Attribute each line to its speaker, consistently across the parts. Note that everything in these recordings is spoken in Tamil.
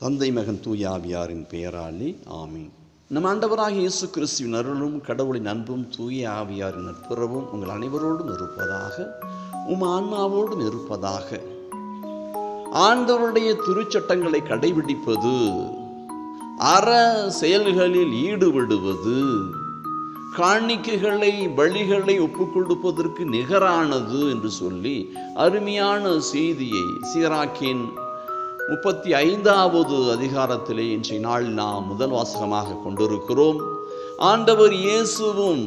Speaker 1: தந்தை மகன் தூயாவியாரின் பெயராலே ஆமீன் நம் ஆண்டவராகிய இயேசு கிறிஸ்துவின் அருளும் கடவுளின் அன்பும் தூய ஆவியாரின் நட்புறவும் உங்கள் அனைவரோடும் இருப்பதாக உம் ஆன்மாவோடும் இருப்பதாக ஆண்டவருடைய திருச்சட்டங்களை கடைபிடிப்பது அற செயல்களில் ஈடுபடுவது காணிக்கைகளை பலிகளை ஒப்புக் கொடுப்பதற்கு நிகரானது என்று சொல்லி அருமையான செய்தியை சீராக்கின் முப்பத்தி ஐந்தாவது அதிகாரத்திலே இன்றைய நாள் நாம் முதல் வாசகமாக கொண்டிருக்கிறோம் ஆண்டவர் இயேசுவும்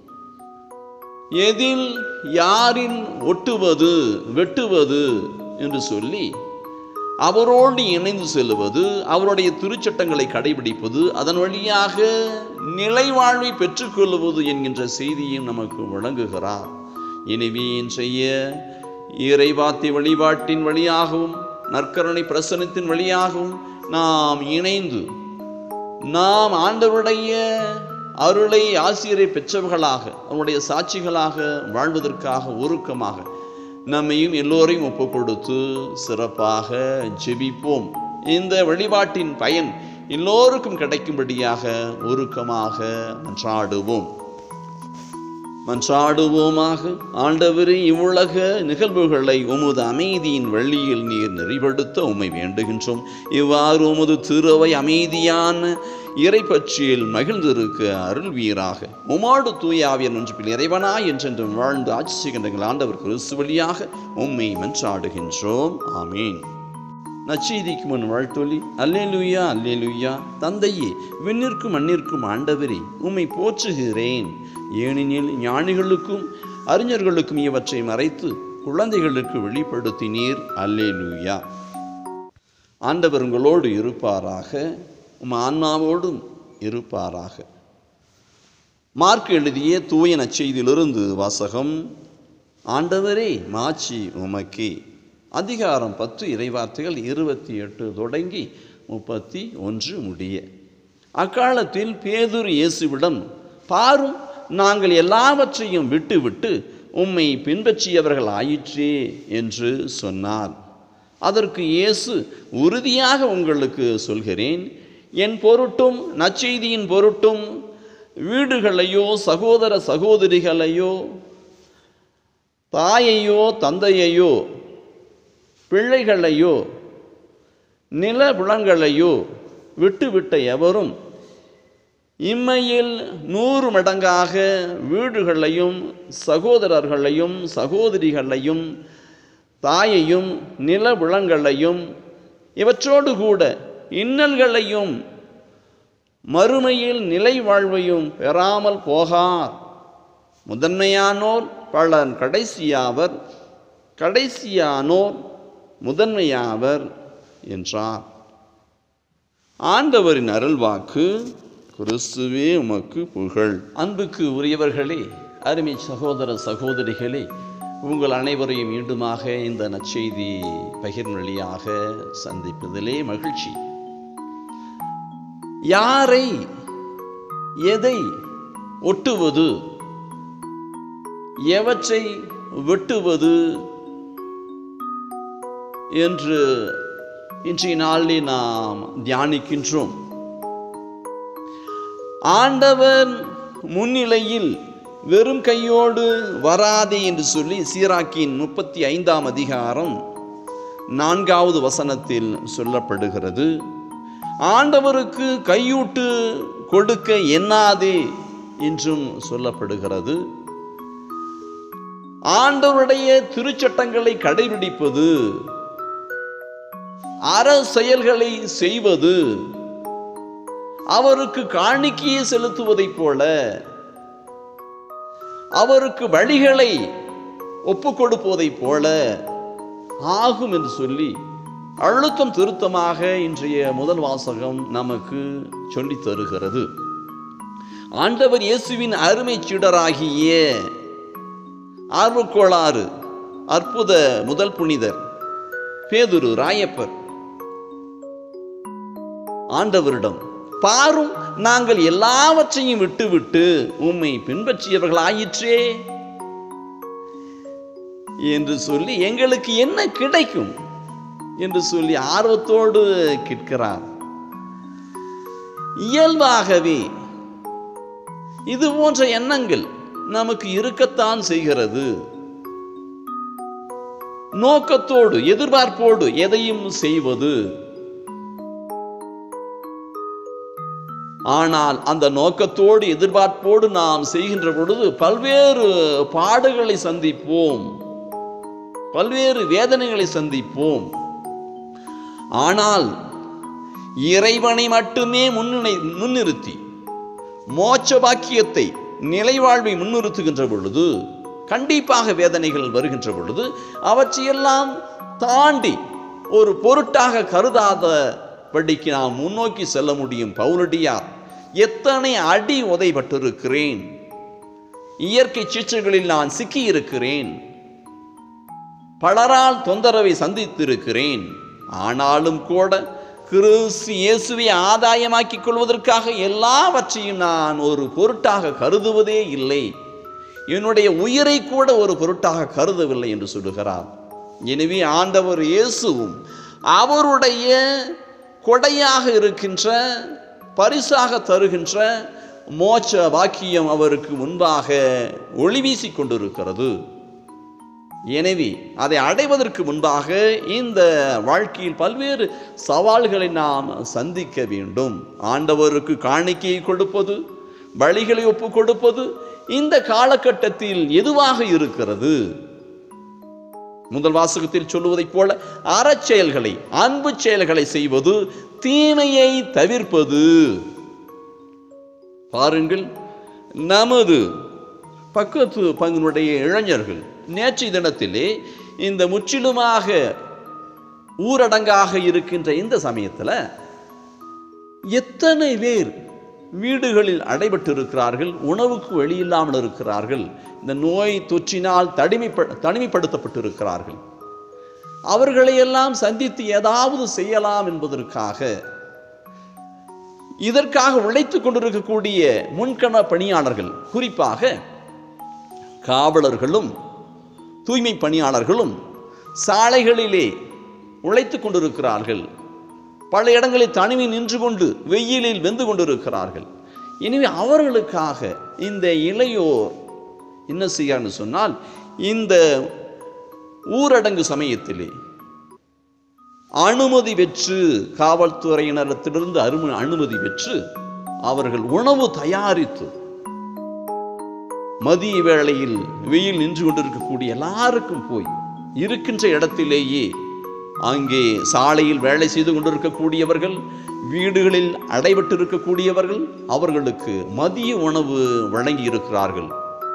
Speaker 1: எதில் யாரில் ஒட்டுவது வெட்டுவது என்று சொல்லி அவரோடு இணைந்து செல்வது அவருடைய திருச்சட்டங்களை கடைபிடிப்பது அதன் வழியாக நிலைவாழ்வை பெற்றுக்கொள்வது என்கின்ற செய்தியும் நமக்கு வழங்குகிறார் எனவே இன்றைய இறைவாத்தி வழிபாட்டின் வழியாகவும் நற்கருணை பிரசனத்தின் வழியாகவும் நாம் இணைந்து நாம் ஆண்டவருடைய அருளை ஆசிரியரை பெற்றவர்களாக அவருடைய சாட்சிகளாக வாழ்வதற்காக ஒருக்கமாக நம்மையும் எல்லோரையும் ஒப்பு கொடுத்து சிறப்பாக ஜெபிப்போம் இந்த வழிபாட்டின் பயன் எல்லோருக்கும் கிடைக்கும்படியாக ஒருக்கமாக மன்றாடுவோம் மன்றாடுவோமாக ஆண்டவரே இவ்வுலக நிகழ்வுகளை உமது அமைதியின் வழியில் நீர் நெறிப்படுத்த உம்மை வேண்டுகின்றோம் இவ்வாறு உமது திருவை அமைதியான இறை பற்றியில் மகிழ்ந்திருக்க அருள்வீராக உமாடு தூயாவியன் ஒன்றில் இறைவனாய் என்றென்றும் வாழ்ந்து ஆட்சி செய்கின்ற ஆண்டவர் கிறிஸ்து வழியாக உம்மை மன்றாடுகின்றோம் ஆமீன் நச்செய்திக்கு முன் வாழ்த்தொலி அல்லேலுயா அல்லேலுயா தந்தையே விண்ணிற்கும் மண்ணிற்கும் ஆண்டவரே உம்மை போற்றுகிறேன் ஏனெனில் ஞானிகளுக்கும் அறிஞர்களுக்கும் இவற்றை மறைத்து குழந்தைகளுக்கு வெளிப்படுத்தினீர் அல்லேலுயா ஆண்டவர் உங்களோடு இருப்பாராக உம் ஆன்மாவோடும் இருப்பாராக மார்க் எழுதிய தூய நச்செய்தியிலிருந்து வாசகம் ஆண்டவரே மாட்சி உமக்கே அதிகாரம் பத்து இறைவார்த்தைகள் இருபத்தி எட்டு தொடங்கி முப்பத்தி ஒன்று முடிய அக்காலத்தில் பேதுரு இயேசுவிடம் பாரும் நாங்கள் எல்லாவற்றையும் விட்டுவிட்டு உம்மை பின்பற்றியவர்கள் ஆயிற்றே என்று சொன்னார் அதற்கு இயேசு உறுதியாக உங்களுக்கு சொல்கிறேன் என் பொருட்டும் நற்செய்தியின் பொருட்டும் வீடுகளையோ சகோதர சகோதரிகளையோ தாயையோ தந்தையையோ பிள்ளைகளையோ நிலபுலங்களையோ விட்டுவிட்ட எவரும் இம்மையில் நூறு மடங்காக வீடுகளையும் சகோதரர்களையும் சகோதரிகளையும் தாயையும் நிலபுலங்களையும் இவற்றோடு கூட இன்னல்களையும் மறுமையில் நிலை வாழ்வையும் பெறாமல் போகார் முதன்மையானோர் பலன் கடைசியாவர் கடைசியானோர் முதன்மையாவர் என்றார் ஆண்டவரின் அருள்வாக்கு கிறிஸ்துவே உமக்கு புகழ் அன்புக்கு உரியவர்களே அருமை சகோதர சகோதரிகளே உங்கள் அனைவரையும் மீண்டுமாக இந்த நற்செய்தி பகிர்வு வழியாக சந்திப்பதிலே மகிழ்ச்சி யாரை எதை ஒட்டுவது எவற்றை வெட்டுவது என்று இன்றைய நாளில் நாம் தியானிக்கின்றோம் ஆண்டவன் முன்னிலையில் வெறும் கையோடு வராதே என்று சொல்லி சீராக்கின் முப்பத்தி ஐந்தாம் அதிகாரம் நான்காவது வசனத்தில் சொல்லப்படுகிறது ஆண்டவருக்கு கையூட்டு கொடுக்க எண்ணாதே என்றும் சொல்லப்படுகிறது ஆண்டவருடைய திருச்சட்டங்களை கடைபிடிப்பது அற செயல்களை செய்வது அவருக்கு காணிக்கையை செலுத்துவதைப் போல அவருக்கு வழிகளை ஒப்பு கொடுப்பதைப் போல ஆகும் என்று சொல்லி அழுத்தம் திருத்தமாக இன்றைய முதல் வாசகம் நமக்கு சொல்லித் தருகிறது ஆண்டவர் இயேசுவின் அருமை சீடராகிய ஆர்வக்கோளாறு அற்புத முதல் புனிதர் பேதுரு ராயப்பர் ஆண்டவரிடம் பாரும் நாங்கள் எல்லாவற்றையும் விட்டுவிட்டு உம்மை பின்பற்றியவர்களாயிற்றே என்று சொல்லி எங்களுக்கு என்ன கிடைக்கும் என்று சொல்லி ஆர்வத்தோடு கேட்கிறார் இயல்பாகவே இது போன்ற எண்ணங்கள் நமக்கு இருக்கத்தான் செய்கிறது நோக்கத்தோடு எதிர்பார்ப்போடு எதையும் செய்வது ஆனால் அந்த நோக்கத்தோடு எதிர்பார்ப்போடு நாம் செய்கின்ற பொழுது பல்வேறு பாடுகளை சந்திப்போம் பல்வேறு வேதனைகளை சந்திப்போம் ஆனால் இறைவனை மட்டுமே முன்னிலை முன்னிறுத்தி மோட்ச பாக்கியத்தை நிலைவாழ்வை முன்னிறுத்துகின்ற பொழுது கண்டிப்பாக வேதனைகள் வருகின்ற பொழுது அவற்றையெல்லாம் தாண்டி ஒரு பொருட்டாக கருதாதபடிக்கு நாம் முன்னோக்கி செல்ல முடியும் பவுலடியார் எத்தனை அடி உதைப்பட்டிருக்கிறேன் இயற்கை சீற்றங்களில் நான் சிக்கியிருக்கிறேன் பலரால் தொந்தரவை சந்தித்திருக்கிறேன் ஆனாலும் கூட கிறிஸ்து இயேசுவை ஆதாயமாக்கிக் கொள்வதற்காக எல்லாவற்றையும் நான் ஒரு பொருட்டாக கருதுவதே இல்லை என்னுடைய உயிரை கூட ஒரு பொருட்டாக கருதவில்லை என்று சொல்லுகிறார் எனவே ஆண்டவர் இயேசுவும் அவருடைய கொடையாக இருக்கின்ற பரிசாக தருகின்ற மோட்ச வாக்கியம் அவருக்கு முன்பாக ஒளி வீசிக் கொண்டிருக்கிறது எனவே அதை அடைவதற்கு முன்பாக இந்த வாழ்க்கையில் பல்வேறு சவால்களை நாம் சந்திக்க வேண்டும் ஆண்டவருக்கு காணிக்கையை கொடுப்பது வழிகளை ஒப்பு கொடுப்பது இந்த காலகட்டத்தில் எதுவாக இருக்கிறது முதல் வாசகத்தில் சொல்லுவதைப் போல அறச்செயல்களை அன்பு செயல்களை செய்வது தீமையை தவிர்ப்பது பாருங்கள் நமது பக்கத்து பங்கினுடைய இளைஞர்கள் நேற்றைய தினத்திலே இந்த முற்றிலுமாக ஊரடங்காக இருக்கின்ற இந்த சமயத்தில் எத்தனை பேர் வீடுகளில் அடைபட்டிருக்கிறார்கள் உணவுக்கு வெளியில்லாமல் இருக்கிறார்கள் இந்த நோய் தொற்றினால் தனிமைப்ப தனிமைப்படுத்தப்பட்டிருக்கிறார்கள் அவர்களையெல்லாம் சந்தித்து ஏதாவது செய்யலாம் என்பதற்காக இதற்காக உழைத்துக் கொண்டிருக்கக்கூடிய முன்கண பணியாளர்கள் குறிப்பாக காவலர்களும் தூய்மை பணியாளர்களும் சாலைகளிலே உழைத்துக் கொண்டிருக்கிறார்கள் பல இடங்களில் தனிமை நின்று கொண்டு வெயிலில் வெந்து கொண்டிருக்கிறார்கள் எனவே அவர்களுக்காக இந்த இளையோர் என்ன செய்யான்னு சொன்னால் இந்த ஊரடங்கு சமயத்திலே அனுமதி பெற்று காவல்துறையினரிடத்திலிருந்து அரும அனுமதி பெற்று அவர்கள் உணவு தயாரித்து மதிய வேளையில் வெயில் நின்று கொண்டிருக்கக்கூடிய எல்லாருக்கும் போய் இருக்கின்ற இடத்திலேயே அங்கே சாலையில் வேலை செய்து கொண்டிருக்கக்கூடியவர்கள் வீடுகளில் அடைபட்டு இருக்கக்கூடியவர்கள் அவர்களுக்கு மதிய உணவு வழங்கி இருக்கிறார்கள்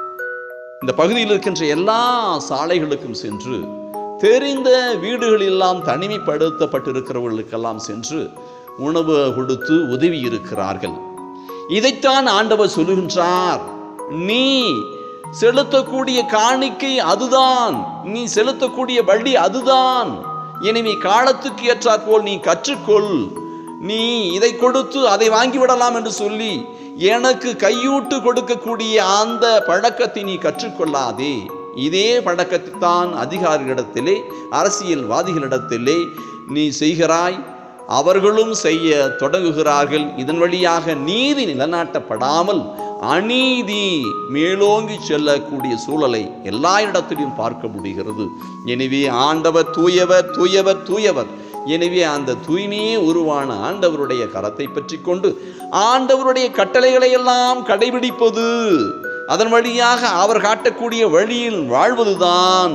Speaker 1: இந்த பகுதியில் இருக்கின்ற எல்லா சாலைகளுக்கும் சென்று தெரிந்த வீடுகளெல்லாம் தனிமைப்படுத்தப்பட்டிருக்கிறவர்களுக்கெல்லாம் சென்று உணவு கொடுத்து உதவி இருக்கிறார்கள் இதைத்தான் ஆண்டவர் சொல்லுகின்றார் நீ செலுத்தக்கூடிய காணிக்கை அதுதான் நீ செலுத்தக்கூடிய வழி அதுதான் எனவே காலத்துக்கு ஏற்றாற்போல் நீ கற்றுக்கொள் நீ இதை கொடுத்து அதை வாங்கிவிடலாம் என்று சொல்லி எனக்கு கையூட்டு கொடுக்கக்கூடிய அந்த பழக்கத்தை நீ கற்றுக்கொள்ளாதே இதே பழக்கத்தை தான் அதிகாரிகளிடத்திலே அரசியல்வாதிகளிடத்திலே நீ செய்கிறாய் அவர்களும் செய்ய தொடங்குகிறார்கள் இதன் வழியாக நீதி நிலநாட்டப்படாமல் அநீதி மேலோங்கி செல்லக்கூடிய சூழலை எல்லா இடத்திலும் பார்க்க முடிகிறது எனவே ஆண்டவர் தூயவர் தூயவர் தூயவர் எனவே அந்த தூய்மையே உருவான ஆண்டவருடைய கரத்தை பற்றி கொண்டு ஆண்டவருடைய கட்டளைகளை எல்லாம் கடைபிடிப்பது அதன் வழியாக அவர் காட்டக்கூடிய வழியில் வாழ்வதுதான்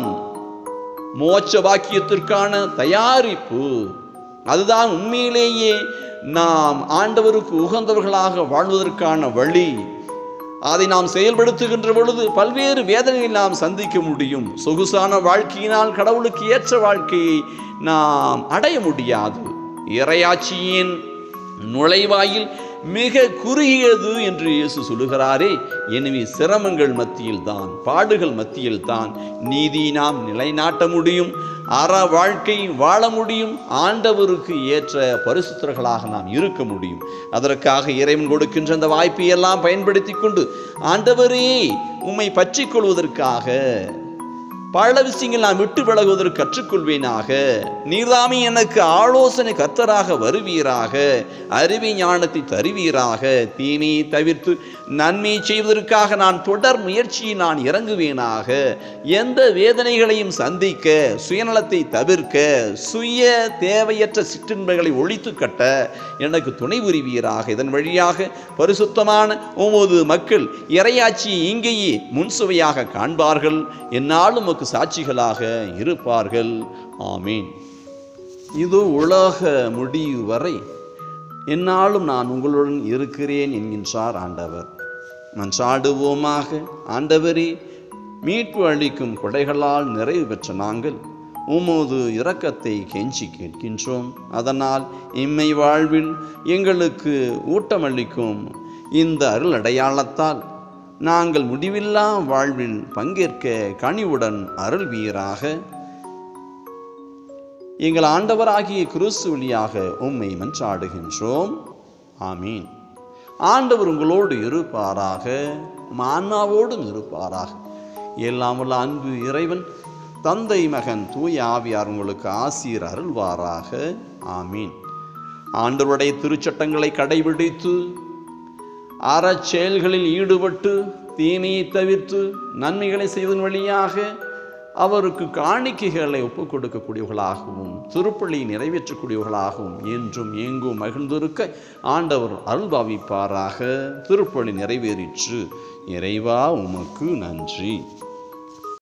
Speaker 1: மோட்ச வாக்கியத்திற்கான தயாரிப்பு அதுதான் உண்மையிலேயே நாம் ஆண்டவருக்கு உகந்தவர்களாக வாழ்வதற்கான வழி அதை நாம் செயல்படுத்துகின்ற பொழுது பல்வேறு வேதனைகளை நாம் சந்திக்க முடியும் சொகுசான வாழ்க்கையினால் கடவுளுக்கு ஏற்ற வாழ்க்கையை நாம் அடைய முடியாது இறையாட்சியின் நுழைவாயில் மிக குறுகியது என்று இயேசு சொல்லுகிறாரே எனவே சிரமங்கள் மத்தியில் தான் பாடுகள் மத்தியில் தான் நீதி நாம் நிலைநாட்ட முடியும் அற வாழ்க்கை வாழ முடியும் ஆண்டவருக்கு ஏற்ற பரிசுத்தர்களாக நாம் இருக்க முடியும் அதற்காக இறைவன் கொடுக்கின்ற அந்த வாய்ப்பை எல்லாம் பயன்படுத்தி கொண்டு ஆண்டவரே உம்மை பற்றிக் கொள்வதற்காக பல விஷயங்கள் நான் விட்டு விலகுவதற்கு கற்றுக்கொள்வேனாக நீர்தாமே எனக்கு ஆலோசனை கர்த்தராக வருவீராக அறிவி ஞானத்தை தருவீராக தீமையை தவிர்த்து நன்மை செய்வதற்காக நான் தொடர் முயற்சியில் நான் இறங்குவேனாக எந்த வேதனைகளையும் சந்திக்க சுயநலத்தை தவிர்க்க சுய தேவையற்ற சிற்றின்பங்களை ஒழித்து கட்ட எனக்கு துணை புரிவீராக இதன் வழியாக பரிசுத்தமான உமது மக்கள் இறையாட்சியை இங்கேயே முன்சுவையாக காண்பார்கள் என்னாலும் உமக்கு சாட்சிகளாக இருப்பார்கள் ஆமீன் இது உலக முடிவு வரை என்னாலும் நான் உங்களுடன் இருக்கிறேன் என்கின்றார் ஆண்டவர் மன்றாடுவோமாக ஆண்டவரே மீட்பு அளிக்கும் கொடைகளால் நிறைவு பெற்ற நாங்கள் உமது இரக்கத்தை கெஞ்சி கேட்கின்றோம் அதனால் இம்மை வாழ்வில் எங்களுக்கு ஊட்டமளிக்கும் இந்த அருள் அடையாளத்தால் நாங்கள் முடிவில்லா வாழ்வில் பங்கேற்க கனிவுடன் அருள்வீராக எங்கள் ஆண்டவராகிய கிறிஸ்து வழியாக உம்மை மன்றாடுகின்றோம் ஆமீன் ஆண்டவர் உங்களோடு இருப்பாராக உம் ஆன்மாவோடும் இருப்பாராக எல்லாம் வல்ல அன்பு இறைவன் தந்தை மகன் தூய ஆவியார் உங்களுக்கு ஆசீர் அருள்வாராக ஆமீன் ஆண்டவருடைய திருச்சட்டங்களை கடைபிடித்து அறச்செயல்களில் ஈடுபட்டு தீமையை தவிர்த்து நன்மைகளை செய்வதன் வழியாக அவருக்கு காணிக்கைகளை ஒப்புக் கொடுக்கக்கூடியவர்களாகவும் திருப்பள்ளி நிறைவேற்றக்கூடியவர்களாகவும் என்றும் எங்கும் மகிழ்ந்திருக்க ஆண்டவர் அருள்பாவிப்பாராக திருப்பள்ளி நிறைவேறிற்று இறைவா உமக்கு நன்றி